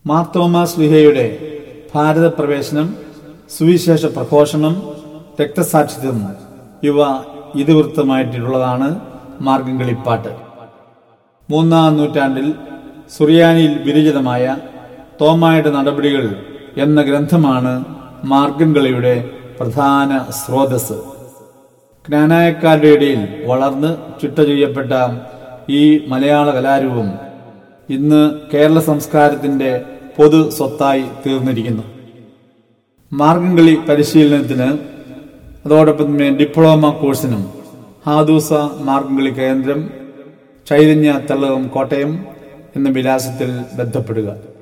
മാർത്തോമാസ് ലിഹയുടെ ഭാരത പ്രവേശനം സുവിശേഷ പ്രഘോഷണം രക്തസാക്ഷിത്വം ഇവ ഇതിവൃത്തമായിട്ടുള്ളതാണ് മാർഗംകളിപ്പാട്ട് മൂന്നാം നൂറ്റാണ്ടിൽ സുറിയാനിയിൽ വിരചിതമായ തോമായുടെ നടപടികൾ എന്ന ഗ്രന്ഥമാണ് മാർഗംകളിയുടെ പ്രധാന സ്രോതസ് ജ്ഞാനായക്കാരുടെ ഇടയിൽ വളർന്ന് ചിട്ട ചെയ്യപ്പെട്ട ഈ മലയാള കലാരൂപം ഇന്ന് കേരള സംസ്കാരത്തിന്റെ പൊതു സ്വത്തായി തീർന്നിരിക്കുന്നു മാർഗംകളി പരിശീലനത്തിന് അതോടൊപ്പം തന്നെ ഡിപ്ലോമ കോഴ്സിനും ഹാദൂസ മാർഗംകളി കേന്ദ്രം ചൈതന്യ തള്ളകം കോട്ടയം എന്ന വിലാസത്തിൽ ബന്ധപ്പെടുക